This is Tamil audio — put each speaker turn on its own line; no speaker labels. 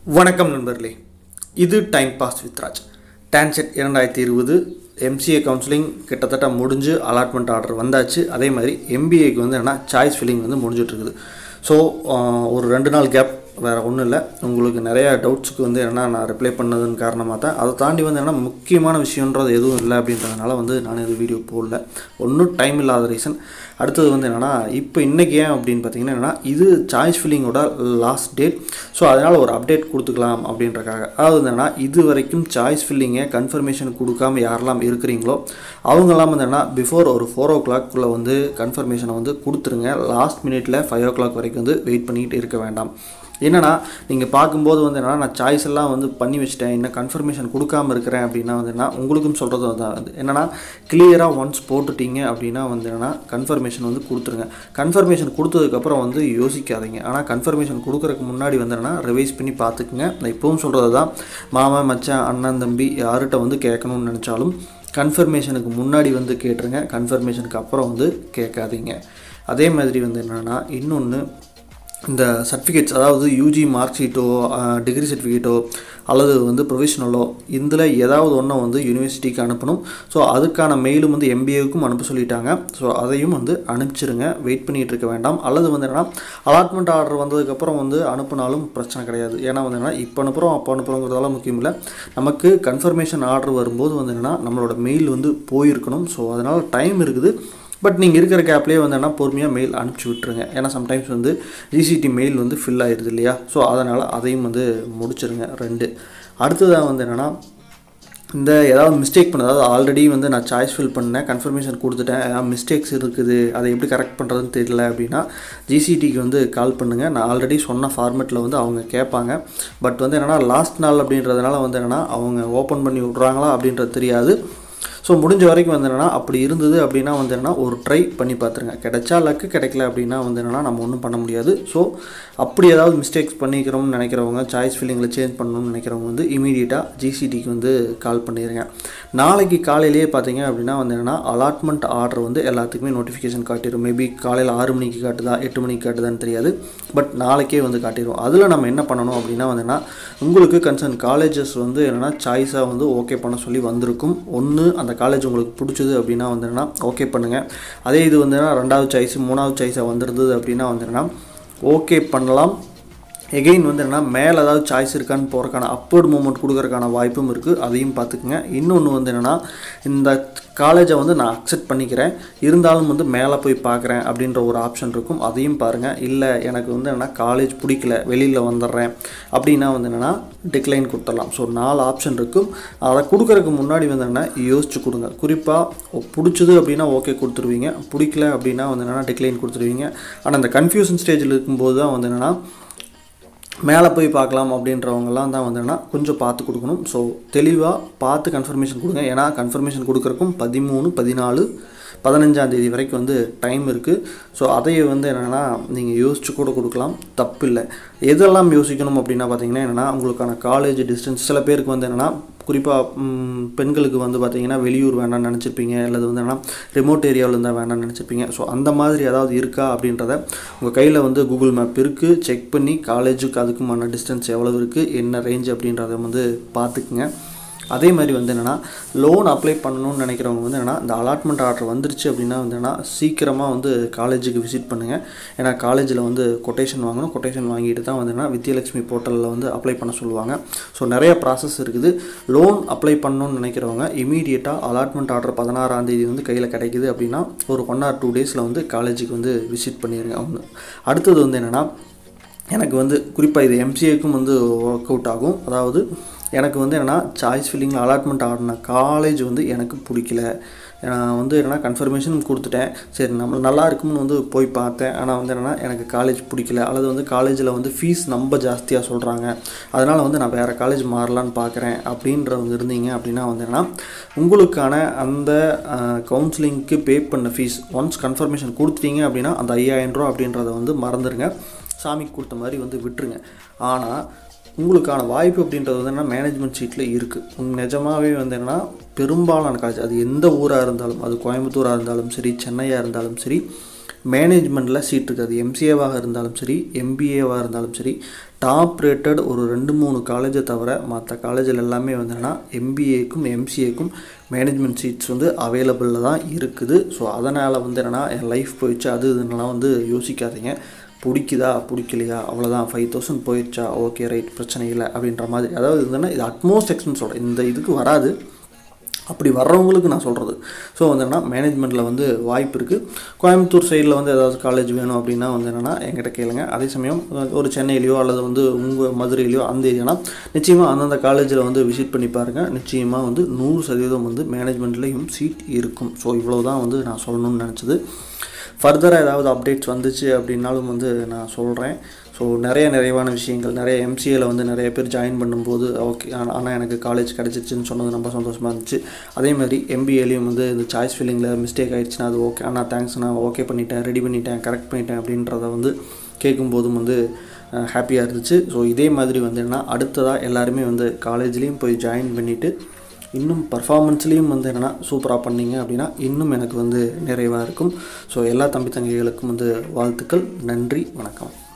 வணக்கம் நண்பர்களே இது time pass with Raj TANCET இரண்டாயிரத்தி இருபது எம்சிஏ கவுன்சிலிங் கிட்டத்தட்ட முடிஞ்சு அலாட்மெண்ட் ஆர்டர் வந்தாச்சு அதே மாதிரி எம்பிஏக்கு வந்து என்னென்னா சாய்ஸ் ஃபில்லிங் வந்து முடிஞ்சிட்ருக்குது ஸோ ஒரு ரெண்டு நாள் கேப் வேறு ஒன்றும் இல்லை உங்களுக்கு நிறைய டவுட்ஸுக்கு வந்து என்ன நான் ரிப்ளை பண்ணதன் காரணமாக தான் அதை தாண்டி வந்து என்ன முக்கியமான விஷயன்றது எதுவும் இல்லை அப்படின்றதுனால வந்து நான் இது வீடியோ போடல ஒன்றும் டைம் இல்லாத ரீசன் அடுத்தது வந்து என்னென்னா இப்போ இன்றைக்கி ஏன் அப்படின்னு பார்த்தீங்கன்னா என்னென்னா இது சாய்ஸ் ஃபில்லிங்கோட லாஸ்ட் டேட் ஸோ அதனால் ஒரு அப்டேட் கொடுத்துக்கலாம் அப்படின்றக்காக அதாவது வந்து என்னென்னா இது வரைக்கும் சாய்ஸ் ஃபில்லிங்கை கன்ஃபர்மேஷன் கொடுக்காம யாரெல்லாம் இருக்கிறீங்களோ அவங்கெல்லாம் வந்து என்னென்னா பிஃபோர் ஒரு ஃபோர் ஓ கிளாக்குள்ளே வந்து கன்ஃபர்மேஷனை வந்து கொடுத்துருங்க லாஸ்ட் மினிட்ல ஃபைவ் ஓ கிளாக் வரைக்கும் வந்து வெயிட் பண்ணிக்கிட்டு இருக்க வேண்டாம் என்னன்னா நீங்கள் பார்க்கும்போது வந்து என்னன்னா நான் சாய்ஸ் எல்லாம் வந்து பண்ணி வச்சுட்டேன் இன்னும் கன்ஃபர்மேஷன் கொடுக்காம இருக்கிறேன் அப்படின்னா வந்து என்ன உங்களுக்கும் சொல்கிறது தான் வந்து என்னன்னா கிளியராக ஒன்ஸ் போட்டுட்டீங்க அப்படின்னா வந்து என்னன்னா கன்ஃபர்மேஷன் வந்து கொடுத்துருங்க கன்ஃபர்மேஷன் கொடுத்ததுக்கப்புறம் வந்து யோசிக்காதீங்க ஆனால் கன்ஃபர்மேஷன் கொடுக்குறதுக்கு முன்னாடி வந்து என்னன்னா ரிவைஸ் பண்ணி பார்த்துக்குங்க நான் இப்போவும் சொல்கிறது தான் மாமன் மச்சான் அண்ணன் தம்பி யார்கிட்ட வந்து கேட்கணும்னு நினச்சாலும் கன்ஃபர்மேஷனுக்கு முன்னாடி வந்து கேட்டுருங்க கன்ஃபர்மேஷனுக்கு அப்புறம் வந்து கேட்காதீங்க அதே மாதிரி வந்து என்னென்னா இன்னொன்று இந்த சர்டிஃபிகேட்ஸ் அதாவது யூஜி மார்க் ஷீட்டோ டிகிரி சர்டிஃபிகேட்டோ அல்லது வந்து ப்ரொவிஷனலோ இதில் ஏதாவது ஒன்றை வந்து யூனிவர்சிட்டிக்கு அனுப்பணும் ஸோ அதுக்கான மெயிலும் வந்து எம்பிஏவுக்கும் அனுப்ப சொல்லிட்டாங்க ஸோ அதையும் வந்து அனுப்பிச்சிருங்க வெயிட் பண்ணிகிட்டு இருக்க வேண்டாம் அல்லது வந்து என்னென்னா அலாட்மெண்ட் ஆர்டர் வந்ததுக்கப்புறம் வந்து அனுப்புனாலும் பிரச்சனை கிடையாது ஏன்னா வந்து என்னென்னா இப்போ அனுப்புகிறோம் அப்போ அனுப்புகிறோங்கிறதால முக்கியம் இல்லை நமக்கு கன்ஃபர்மேஷன் ஆர்டர் வரும்போது வந்து என்னென்னா நம்மளோட மெயில் வந்து போயிருக்கணும் ஸோ அதனால் டைம் இருக்குது பட் நீங்கள் இருக்கிற கேப்லேயே வந்து என்ன பொறுமையாக மெயில் அனுப்பிச்சி விட்ருங்க ஏன்னா சம்டைம்ஸ் வந்து ஜிசிடி மெயில் வந்து ஃபில் ஆயிடுது இல்லையா ஸோ அதனால் அதையும் வந்து முடிச்சிருங்க ரெண்டு அடுத்ததாக வந்து என்னென்னா இந்த ஏதாவது மிஸ்டேக் பண்ண அதாவது ஆல்ரெடி வந்து நான் சாய்ஸ் ஃபில் பண்ணேன் கன்ஃபர்மேஷன் கொடுத்துட்டேன் ஏதாவது மிஸ்டேக்ஸ் இருக்குது அதை எப்படி கரெக்ட் பண்ணுறதுன்னு தெரியல அப்படின்னா ஜிசிடிக்கு வந்து கால் பண்ணுங்கள் நான் ஆல்ரெடி சொன்ன ஃபார்மெட்டில் வந்து அவங்க கேட்பாங்க பட் வந்து என்னென்னா லாஸ்ட் நாள் அப்படின்றதுனால வந்து என்னென்னா அவங்க ஓப்பன் பண்ணி விட்றாங்களா அப்படின்றது தெரியாது ஸோ முடிஞ்ச வரைக்கும் வந்து என்னென்னா அப்படி இருந்தது அப்படின்னா வந்து என்னென்னா ஒரு ட்ரை பண்ணி பார்த்துருங்க கிடைச்சா லக்கு கிடைக்கல அப்படின்னா வந்து என்னென்னா நம்ம ஒன்றும் பண்ண முடியாது ஸோ அப்படி ஏதாவது மிஸ்டேக்ஸ் பண்ணிக்கிறோம்னு நினைக்கிறவங்க சாய்ஸ் ஃபில்லிங்கில் சேஞ்ச் பண்ணணும்னு நினைக்கிறவங்க வந்து இமீடியட்டாக ஜிசிடிக்கு வந்து கால் பண்ணிடுங்க நாளைக்கு காலையிலேயே பார்த்தீங்க அப்படின்னா வந்து என்னென்னா அலாட்மெண்ட் ஆர்டர் வந்து எல்லாத்துக்குமே நோட்டிஃபிகேஷன் காட்டிடும் மேபி காலையில் ஆறு மணிக்கு காட்டுதா எட்டு மணிக்கு காட்டுதான்னு தெரியாது பட் நாளைக்கே வந்து காட்டிடும் அதில் நம்ம என்ன பண்ணணும் அப்படின்னா வந்துன்னா உங்களுக்கு கன்சர்ன் காலேஜஸ் வந்து என்னென்னா சாய்ஸாக வந்து ஓகே பண்ண சொல்லி வந்திருக்கும் ஒன்று அந்த காலேஜ் உங்களுக்கு பிடிச்சது அப்படின்னா வந்துன்னா ஓகே பண்ணுங்கள் அதே இது வந்துன்னா ரெண்டாவது சாய்ஸ் மூணாவது சாய்ஸாக வந்திருந்தது அப்படின்னா வந்துன்னா ஓகே பண்ணலாம் எகெயின் வந்து என்னென்னா மேலே ஏதாவது சாய்ஸ் இருக்கான்னு போகிறக்கான அப்வர்ட் மூமெண்ட் கொடுக்கறக்கான வாய்ப்பும் இருக்குது அதையும் பார்த்துக்குங்க இன்னொன்று வந்து என்னென்னா இந்த காலேஜை வந்து நான் அக்செப்ட் பண்ணிக்கிறேன் இருந்தாலும் வந்து மேலே போய் பார்க்குறேன் அப்படின்ற ஒரு ஆப்ஷன் இருக்கும் அதையும் பாருங்கள் இல்லை எனக்கு வந்து என்னென்னா காலேஜ் பிடிக்கல வெளியில் வந்துடுறேன் அப்படின்னா வந்து என்னென்னா டிக்ளைன் கொடுத்துடலாம் ஸோ நாலு ஆப்ஷன் இருக்கும் அதை கொடுக்கறதுக்கு முன்னாடி வந்து என்ன யோசிச்சு கொடுங்க குறிப்பாக பிடிச்சது அப்படின்னா ஓகே கொடுத்துருவீங்க பிடிக்கல அப்படின்னா வந்து என்னென்னா டிக்ளைன் கொடுத்துருவீங்க ஆனால் அந்த கன்ஃபியூஷன் ஸ்டேஜில் இருக்கும்போது தான் வந்து என்னென்னா மேலே போய் பார்க்கலாம் அப்படின்றவங்கலாம் தான் வந்துன்னா கொஞ்சம் பார்த்து கொடுக்கணும் ஸோ தெளிவாக பார்த்து கன்ஃபர்மேஷன் கொடுங்க ஏன்னா கன்ஃபர்மேஷன் கொடுக்குறக்கும் பதிமூணு பதினாலு பதினஞ்சாம் தேதி வரைக்கும் வந்து டைம் இருக்குது ஸோ அதையே வந்து என்னென்னா நீங்கள் யோசிச்சு கூட கொடுக்கலாம் தப்பு இல்லை எதெல்லாம் யோசிக்கணும் அப்படின்னா பார்த்தீங்கன்னா என்னென்னா உங்களுக்கான காலேஜ் டிஸ்டன்ஸ் சில பேருக்கு வந்து என்னென்னா குறிப்பாக பெண்களுக்கு வந்து பார்த்திங்கன்னா வெளியூர் வேண்டாம்னு நினச்சிருப்பீங்க அல்லது வந்து என்னென்னா ரிமோட் ஏரியாவில் இருந்தால் வேண்டாம்னு நினச்சிருப்பீங்க ஸோ அந்த மாதிரி ஏதாவது இருக்கா அப்படின்றத உங்கள் கையில் வந்து கூகுள் மேப் இருக்குது செக் பண்ணி காலேஜுக்கு அதுக்குமான டிஸ்டன்ஸ் எவ்வளோ இருக்குது என்ன ரேஞ்ச் அப்படின்றத வந்து பார்த்துக்குங்க அதே மாதிரி வந்து என்னென்னா லோன் அப்ளை பண்ணணும்னு நினைக்கிறவங்க வந்து என்னென்னா இந்த அலாட்மெண்ட் ஆர்டர் வந்துருச்சு அப்படின்னா வந்து என்னென்னா சீக்கிரமாக வந்து காலேஜுக்கு விசிட் பண்ணுங்கள் ஏன்னா காலேஜில் வந்து கொட்டேஷன் வாங்கணும் கொட்டேஷன் வாங்கிட்டு தான் வந்து என்னென்னா வித்யலட்சுமி போர்ட்டலில் வந்து அப்ளை பண்ண சொல்லுவாங்க ஸோ நிறைய ப்ராசஸ் இருக்குது லோன் அப்ளை பண்ணணும்னு நினைக்கிறவங்க இமீடியட்டாக அலாட்மெண்ட் ஆர்டர் பதினாறாம் தேதி வந்து கையில் கிடைக்குது அப்படின்னா ஒரு ஒன் ஆர் டூ டேஸில் வந்து காலேஜுக்கு வந்து விசிட் பண்ணிடுங்க ஒன்று அடுத்தது வந்து என்னென்னா எனக்கு வந்து குறிப்பாக இது எம்சிஏக்கும் வந்து ஒர்க் அவுட் ஆகும் அதாவது எனக்கு வந்து என்னென்னா சாய்ஸ் ஃபில்லிங்கில் அலாட்மெண்ட் ஆடின காலேஜ் வந்து எனக்கு பிடிக்கல நான் வந்து என்னென்னா கன்ஃபர்மேஷன் கொடுத்துட்டேன் சரி நம்ம நல்லா இருக்கும்னு வந்து போய் பார்த்தேன் ஆனால் வந்து என்னென்னா எனக்கு காலேஜ் பிடிக்கல அல்லது வந்து காலேஜில் வந்து ஃபீஸ் ரொம்ப ஜாஸ்தியாக சொல்கிறாங்க அதனால் வந்து நான் வேறு காலேஜ் மாறலான்னு பார்க்குறேன் அப்படின்றவங்க இருந்தீங்க அப்படின்னா வந்து என்னென்னா உங்களுக்கான அந்த கவுன்சிலிங்க்கு பே பண்ண ஃபீஸ் ஒன்ஸ் கன்ஃபர்மேஷன் கொடுத்துட்டீங்க அப்படின்னா அந்த ஐயாயிரம் ரூபா அப்படின்றத வந்து மறந்துடுங்க சாமிக்கு கொடுத்த மாதிரி வந்து விட்டுருங்க ஆனால் உங்களுக்கான வாய்ப்பு அப்படின்றது வந்து என்னன்னா மேனேஜ்மெண்ட் சீட்டில் இருக்குது நிஜமாகவே வந்து என்னன்னா பெரும்பாலான காலேஜ் அது எந்த ஊராக இருந்தாலும் அது கோயம்புத்தூராக இருந்தாலும் சரி சென்னையாக இருந்தாலும் சரி மேனேஜ்மெண்ட்டில் சீட் இருக்குது அது எம்சிஏவாக இருந்தாலும் சரி எம்பிஏவாக இருந்தாலும் சரி டாப் ரேட்டட் ஒரு ரெண்டு மூணு காலேஜை தவிர மற்ற காலேஜில் எல்லாமே வந்து என்னன்னா எம்பிஏக்கும் எம்சிஏக்கும் மேனேஜ்மெண்ட் சீட்ஸ் வந்து அவைலபிளில் தான் இருக்குது ஸோ அதனால் வந்து என்னென்னா என் லைஃப் போயிடுச்சு அது இதுன்னெலாம் வந்து யோசிக்காதீங்க பிடிக்குதா பிடிக்கலையா அவ்வளோதான் ஃபைவ் தௌசண்ட் போயிடுச்சா ஓகே ரைட் பிரச்சனை இல்லை அப்படின்ற மாதிரி அதாவது இதுன்னா இது அட்மோஸ்ட் எக்ஸ்பென்ஸோட இந்த இதுக்கு வராது அப்படி வர்றவங்களுக்கு நான் சொல்கிறது ஸோ வந்து என்னன்னா மேனேஜ்மெண்ட்டில் வந்து வாய்ப்பு இருக்குது கோயம்புத்தூர் சைடில் வந்து ஏதாவது காலேஜ் வேணும் அப்படின்னா வந்து என்னென்னா என்கிட்ட கேளுங்க அதே சமயம் ஒரு சென்னையிலையோ அல்லது வந்து உங்கள் மதுரையிலையோ அந்த ஏரியானா நிச்சயமாக அந்தந்த காலேஜில் வந்து விசிட் பண்ணி பாருங்கள் நிச்சயமாக வந்து நூறு சதவீதம் வந்து மேனேஜ்மெண்ட்லேயும் சீட் இருக்கும் ஸோ இவ்வளோ தான் வந்து நான் சொல்லணும்னு நினச்சது ஃபர்தராக ஏதாவது அப்டேட்ஸ் வந்துச்சு அப்படின்னாலும் வந்து நான் சொல்கிறேன் ஸோ நிறைய நிறைவான விஷயங்கள் நிறைய எம்சிஏல வந்து நிறைய பேர் ஜாயின் பண்ணும்போது ஓகே ஆனால் எனக்கு காலேஜ் கிடச்சிச்சின்னு சொன்னது ரொம்ப சந்தோஷமாக இருந்துச்சு அதே மாதிரி எம்பிஏலையும் வந்து இந்த சாய்ஸ் ஃபில்லிங்கில் மிஸ்டேக் ஆயிடுச்சுன்னா அது ஓகே ஆனால் தேங்க்ஸ் நான் ஓகே பண்ணிட்டேன் ரெடி பண்ணிட்டேன் கரெக்ட் பண்ணிட்டேன் அப்படின்றத வந்து கேட்கும்போதும் வந்து ஹாப்பியாக இருந்துச்சு ஸோ இதே மாதிரி வந்து என்ன அடுத்ததாக எல்லாருமே வந்து காலேஜ்லேயும் போய் ஜாயின் பண்ணிவிட்டு இன்னும் பர்ஃபார்மன்ஸ்லேயும் வந்து என்னென்னா சூப்பராக பண்ணீங்க அப்படின்னா இன்னும் எனக்கு வந்து நிறைவாக இருக்கும் ஸோ எல்லா தம்பி தங்கைகளுக்கும் வந்து வாழ்த்துக்கள் நன்றி வணக்கம்